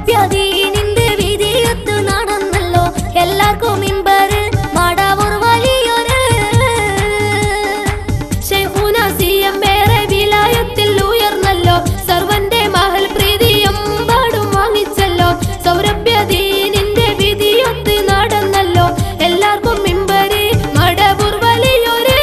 സൗരഭ്യദീനിന്റെ വിധിയൊത്ത് നടന്നല്ലോ എല്ലാവർക്കും ഇമ്പര് മടവൂർ വലിയൊരു ശൈഖുന സിയം വേറെ വിലായത്തിൽ ഉയർന്നല്ലോ സർവന്റെ മഹൽ പ്രീതിയും പാടും വാങ്ങിച്ചല്ലോ സൗരഭ്യദീനിന്റെ വിധിയൊത്ത് നടന്നല്ലോ എല്ലാവർക്കും മിമ്പര് മടവൂർ വലിയൊരു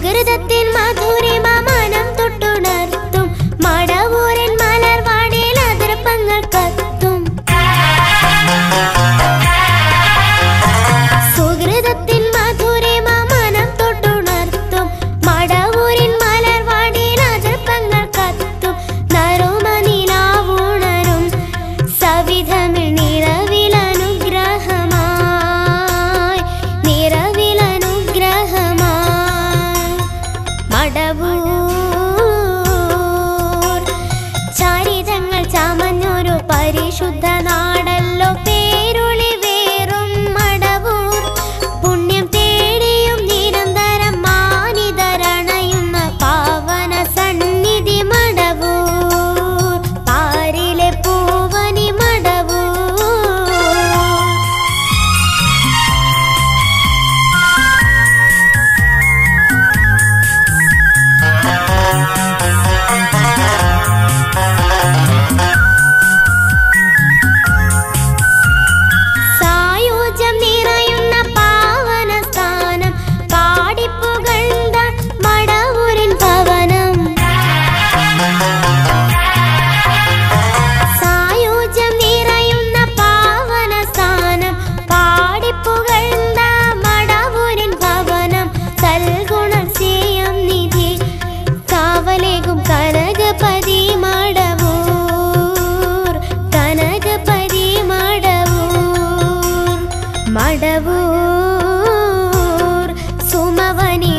സുഹൃതത്തിൻ മധുരിമ മനം തൊട്ടുണർത്തും മടവൂരൻ മലർവാടിയിൽ അതിർപ്പങ്ങൾ കത്തും സുഹൃതത്തിൻ മധുരിമ മനം തൊട്ടുണർത്തും മടവൂരിൻ മലർവാടിയിൽ അതിർപ്പങ്ങൾ കത്തും നറുമനിലാവുണരും സവിധമിൽ നിറവിലനുഗ്രഹമായി നിറവിലനുഗ്രഹമായി മടവൂർ ചരിതങ്ങൾ ചമഞ്ഞൊരു പരിശുദ്ധ നാടല്ലോ പേരുളി വേറും മടവൂർ പുണ്യം തേടിയും നിരന്തരം മാനിതരണയുന്ന പാവന സന്നിധി മടവൂർ പാരിലെ പൂവനി മടവൂർ സായുജ്യം നിറയുന്ന പാവന സ്ഥാനം പാടിപ്പുകഴ്ന്ന മടവൂരിൻ ഭവനം സായുജ്യം നിറയുന്ന പാവന സ്ഥാനം പാടിപ്പുകഴ്ന്ന മടവൂരിൻ ഭവനം സൽഗുണം ചെയ്യം നിധി കാവലേകും കനകപതി മടവൂർ കനകപതി മടവൂർ മടവൂർ സുമവനി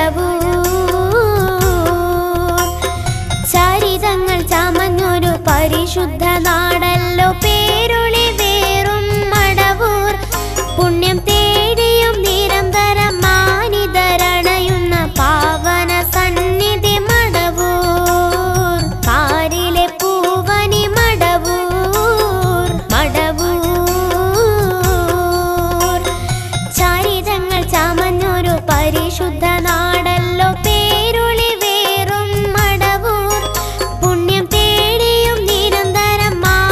മടവൂർ ചരിതങ്ങൾ ചമഞ്ഞൊരു പരിശുദ്ധ നാടല്ലോ പേരുളി വേറും മടവൂർ പുണ്യം തേടിയും നിരന്തരം മാനിതരണയുന്ന പാവന സന്നിധി മടവൂർ പാരിലെ പൂവനി മടവൂർ മടവൂർ ചരിതങ്ങൾ ചമഞ്ഞൊരു പരിശുദ്ധ നാടല്ലോ പേരുളി വേറും മടവൂർ പുണ്യം തേടിയും നിരന്തരം മാ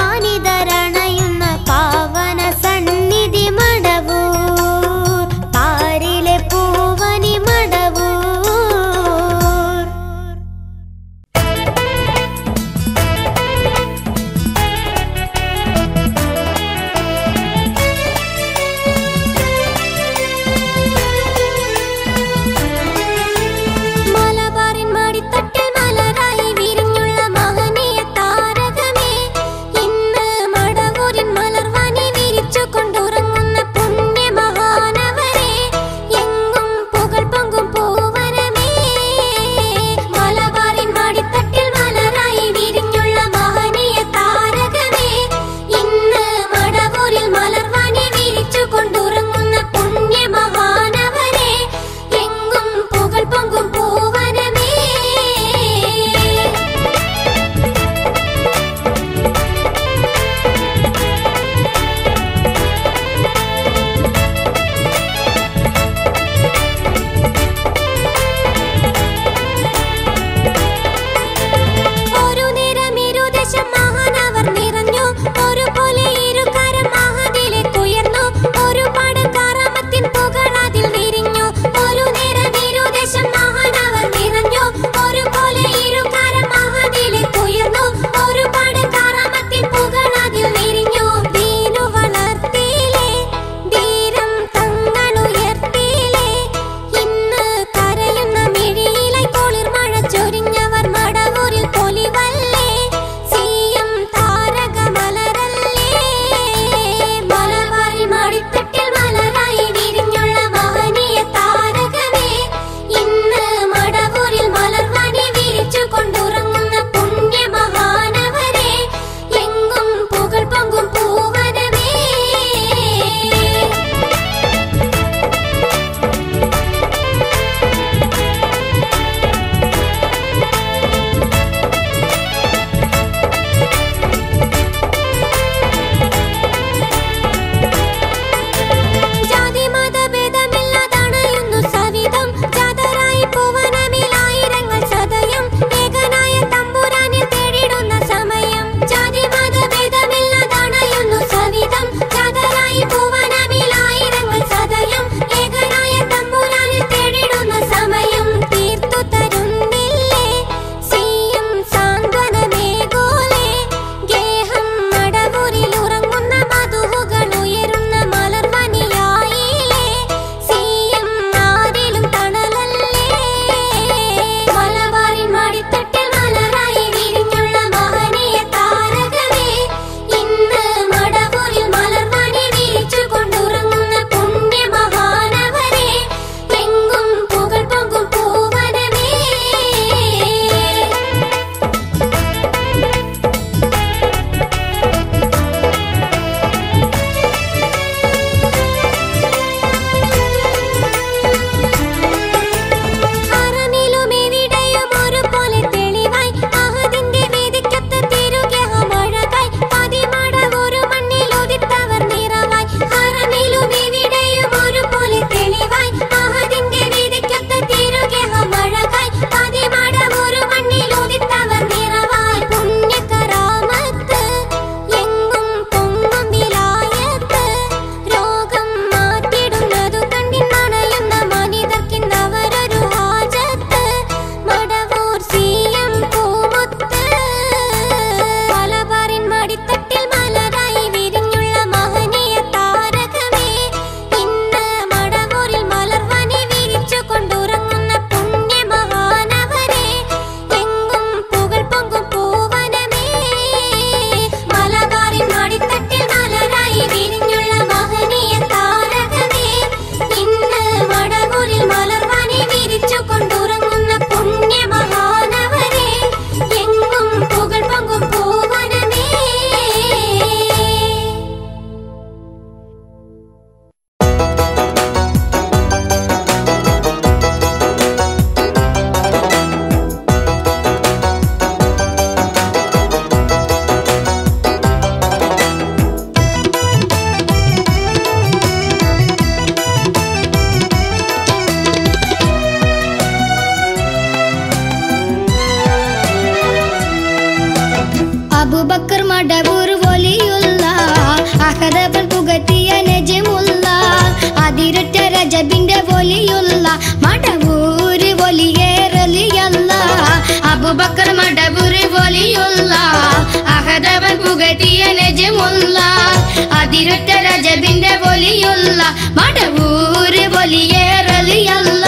മടവൂർ വലിയുള്ള അഹദബൻ പുകത്തിയ നജമുള്ള അതിരറ്റ രജബിന്റെ വലിയുള്ള മടവൂർ വലിയേറലിയല്ല അബുബക്കർ മടവൂർ വലിയുള്ള അഹദബൻ പുകത്തിയ നജമുള്ള അതിരറ്റ രജബിന്റെ വലിയുള്ള മടവൂർ വലിയേറലിയല്ല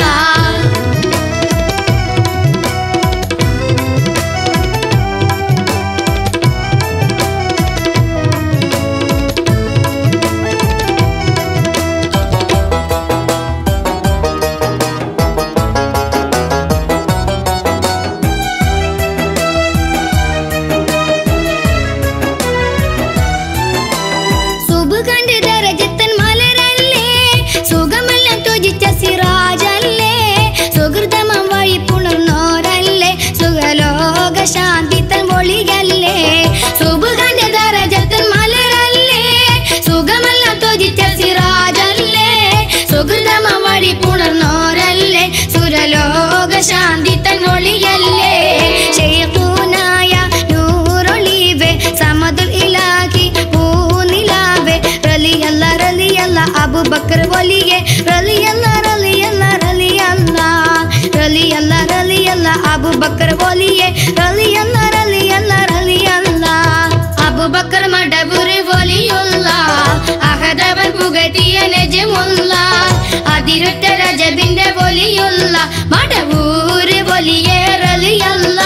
സുബുകണ്ട് ദരജത്തൻ മലരല്ലേ സുഖമെല്ലാം ത്വജിച്ച സിറാജല്ലേ സുഹൃതമം വഴി പുണർന്നോരല്ലേ സുഖലോക ശാന്തി തൻ ഒളിയല്ലേ സുബുകണ്ട് ദരജത്തൻ മലരല്ലേ സുഖമെല്ലാം ത്വജിച്ച സിറാജല്ലേ സുഹൃതമം വഴി പുണർന്നോരല്ലേ സുരലോക ശാന്തി തൻ ഒളിയല്ലേ ശൈഖൂനായ നൂറൊളിവേ സമതുൽ ഇലാഹി പൂനിലാവേ റലിയല്ല റലിയല്ല അബുബക്കർ വലിയേ റലിയല്ല റലിയല്ല റലിയല്ല റലിയല്ല റലിയല്ല അബുബക്കർ വലിയേ റലിയല്ല റലിയല്ല റലിയല്ല അബുബക്കർ മടബുർ വലിയുള്ള അഹദവൻ പുകത്തിയ നജമുള്ള അതിരൊറ്റ രജബിന്റെ വലിയുള്ള മടവൂർ വലിയേ റലിയല്ല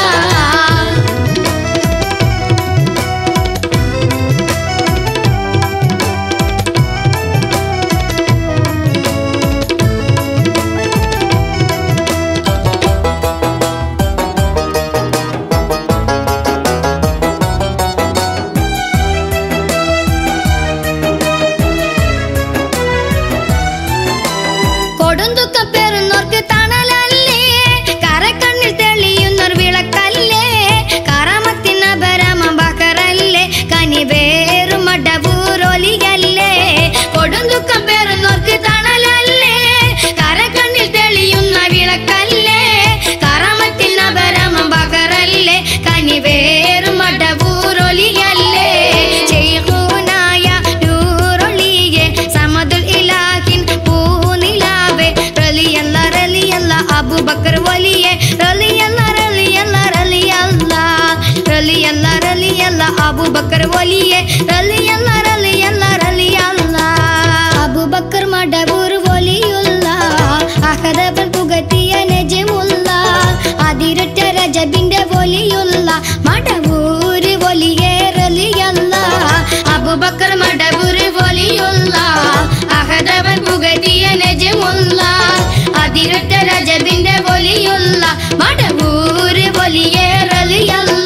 കൊടുന്തുക്കം പേറുന്നോർക്ക് തണലല്ലേ കരക്കണ്ണിൽ തെളിയുന്നോർ വിളക്കല്ലേ കറാമത്തിന് അപരമം ബക്കറല്ലേ കനിവേറും മടവൂരൊലിയല്ലേ കൊടുന്തുക്കം പേറുന്നോർക്ക് തണലല്ലേ കരക്കണ്ണിൽ തെളിയുന്ന വിളക്കല്ലേ കറാമത്തിന് അപരമം ബക്കറല്ലേ കനിവേറും മടവൂരൊലിയല്ലേ ശൈഖൂനായ നൂറൊളിയെ സമതുൽ ഇലാഹിൻ പൂനിലാവേ റലിയല്ല റലിയല്ല അബൂബക്കർ വലിയെ റലിയല്ല റലിയല്ല റലിയല്ല റലിയല്ല റലിയല്ല അബൂബക്കർ വലിയെ റലിയല്ല റലിയല്ല റലിയല്ല അബൂബക്കർ മടവൂർ വലിയുള്ള അഹദബൻ പുകത്തിയ നജമുള്ള അതിരറ്റ രജബിന്റെ വലിയുള്ള മടവൂർ വലിയേ റലിയല്ല അബൂബക്കർ മടവൂർ വലിയുള്ള അഹദവൻ പുകതിയ നജമുള്ള അതിരറ്റ രജബിന്റെ വലിയുള്ള മടവൂർ വലിയേ റലിയല്ല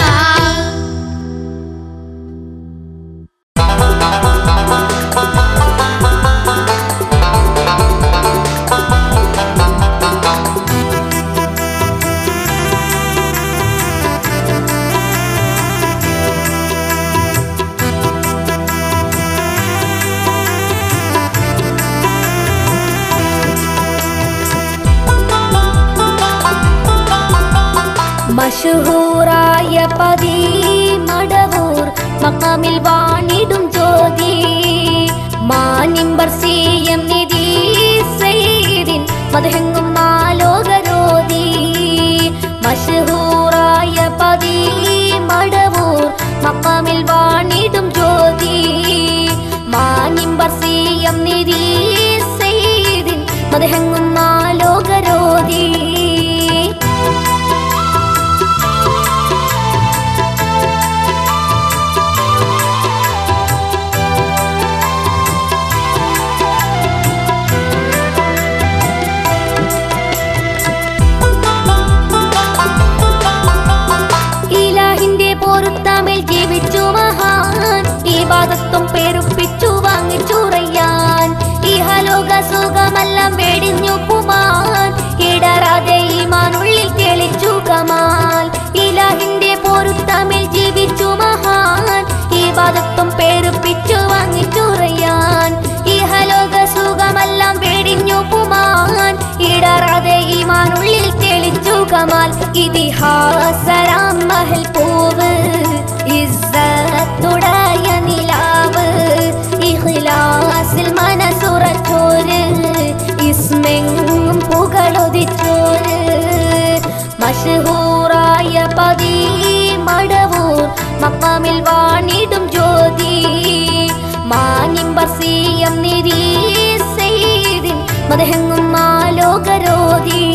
മഷഹൂറായ പതി മടവൂർ മക്കാമിൽ വാണിടും ജ്യോതി മാനിമ്പർ സി എം നിധി സൈദിൻ മതഹെങ്ങും നാലോകരോതി മഷഹൂറായ പതി മടവൂർ മക്കാമിൽ വാണിടും ജ്യോതി മാനിമ്പർ സി എം നിധി സൈദിൻ മതഹെങ്ങും നാലോകരോതി ഇലാഹിന്റെ പൊരുത്തമിൽ ജീവിച്ചു മഹാൻ ഈ വാദത്വം പെരുപ്പിച്ചു വാങ്ങിച്ചു റയ്യാൻ ഇഹലോക സുഖമെല്ലാം വെടിഞ്ഞു പുമാൻ ഇടറാതെ ഈമാനുള്ളിൽ തെളിച്ചു കമാൽ ഇലാഹിന്റെ പൊരുത്തമിൽ ജീവിച്ചു മഹാൻ ഈ വാദത്വം പെരുപ്പിച്ചു വാങ്ങിച്ചു റയ്യാൻ ഇഹലോക സുഖമെല്ലാം വെടിഞ്ഞു പുമാൻ ഇടറാതെ ഈമാനുള്ളിൽ തെളിച്ചു കമാൽ ഇതിഹാസരാം മഹൽ പൂവ് ഇസ്സത്തുടയ നിലാവ് ഇഖ്ലാസിൽ മനസ്സുറച്ചോര് ഇസ്മെങ്ങും പുകളൊതിച്ചോര് മഷഹൂറായ പതി മടവൂർ മക്കാമിൽ വാണിടും ജ്യോതി മാനിമ്പസിയം നിരീസെയ്തിൻ മതഹെങ്ങും മാലോകരോധി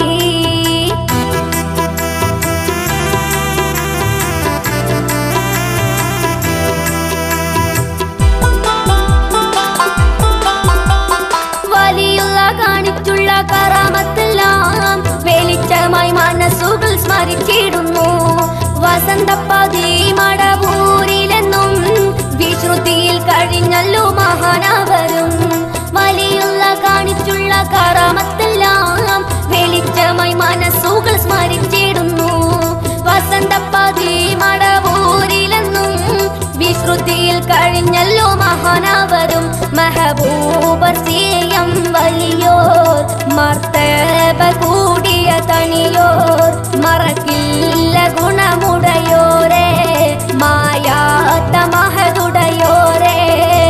വലിയുള്ള കാണിച്ചുള്ള കറാമത്തെല്ലാം വെളിച്ചമായി മനസ്സുകൾ സ്മരിച്ചിടുന്നു വസന്തപ്പതി മടവൂരിലെന്നും വിശ്രുതിയിൽ കഴിഞ്ഞല്ലോ മഹാനവരും വലിയുള്ള കാണിച്ചുള്ള കറാമത്തെല്ലാം വെളിച്ചമായി മനസ്സുകൾ സ്മരിച്ചിടുന്നു വസന്തപ്പതി മടവൂരിലെന്നും വിശ്രുതിയിൽ കഴിഞ്ഞല്ലോ മഹാനവരും മഹബൂബർ സിയം വലിയോർ മർത്തബ കൂടിയ തണിയോർ മറക്കില്ല ഗുണമുടയോരെ മായാത്ത മഹതുടയോരെ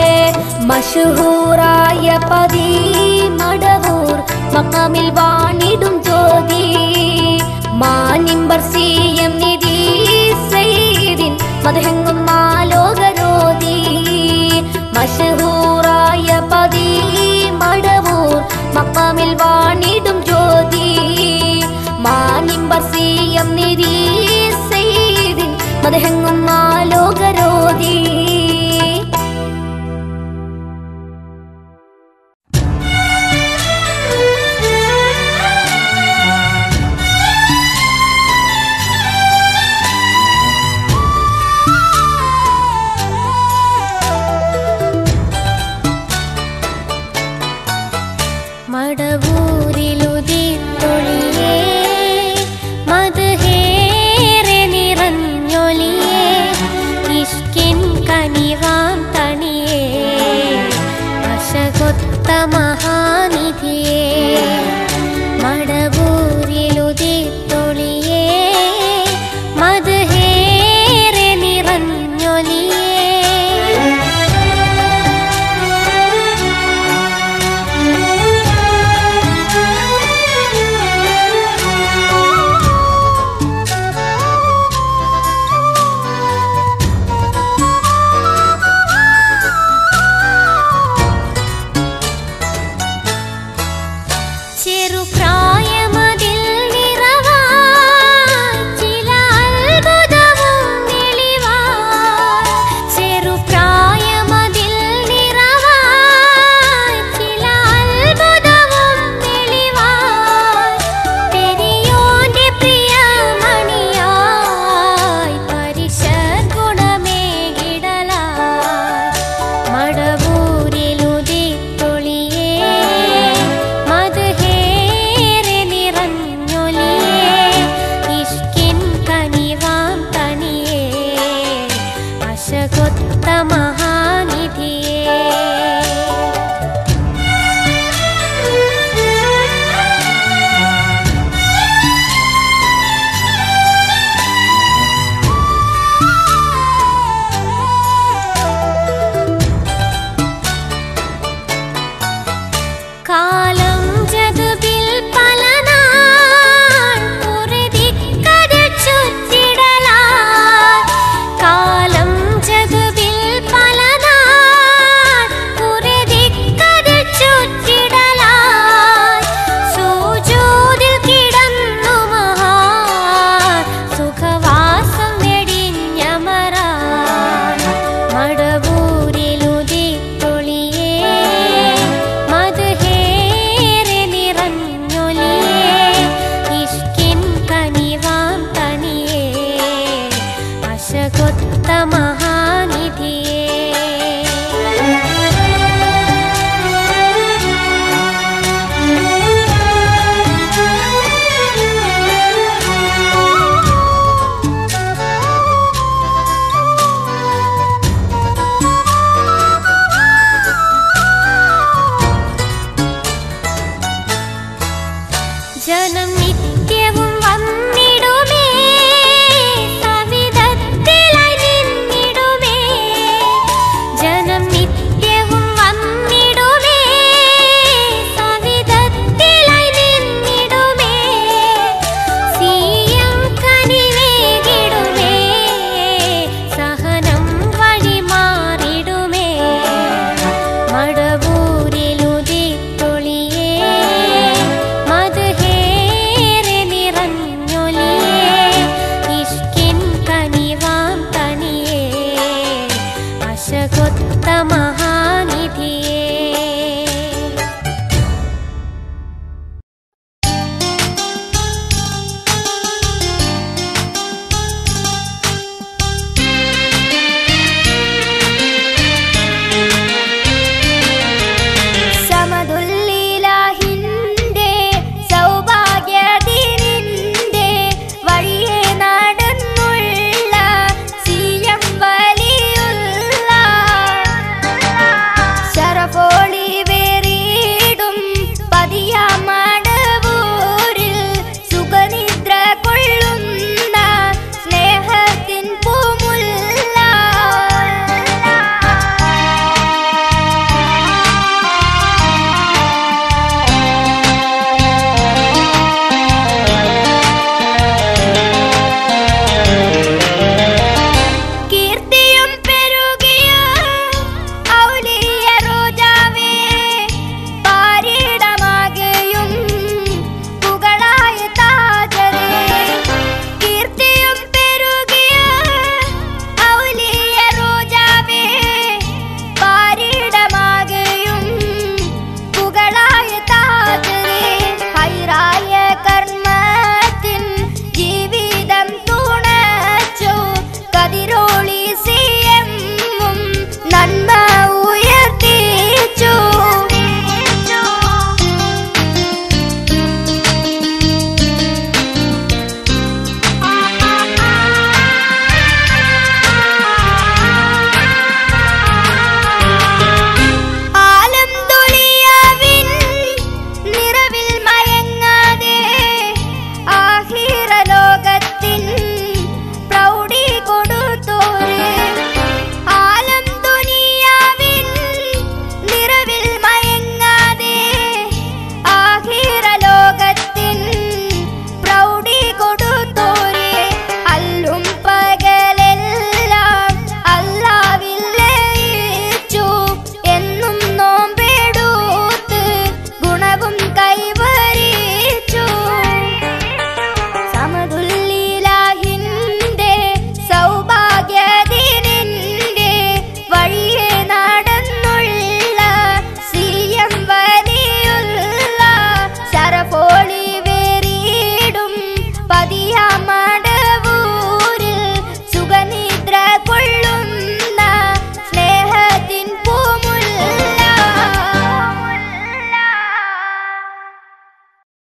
മഷഹൂറായ പതി മടവൂർ മക്കാമിൽ വാണിടും ജ്യോതി മാനിമ്പർ സിയം നിധി സെയ്തിൻ മതഹെങ്ങും മാലോകരോധി മഷഹൂറായ പതി മടവൂർ മക്കാമിൽ വാണിടും ജ്യോതി മാനിമ്പർ സിയം നിധി സെയ്തിൻ മതഹെങ്ങും മാലോകരോധി മടവൂരിലുദിത്തൊളിയേ മധു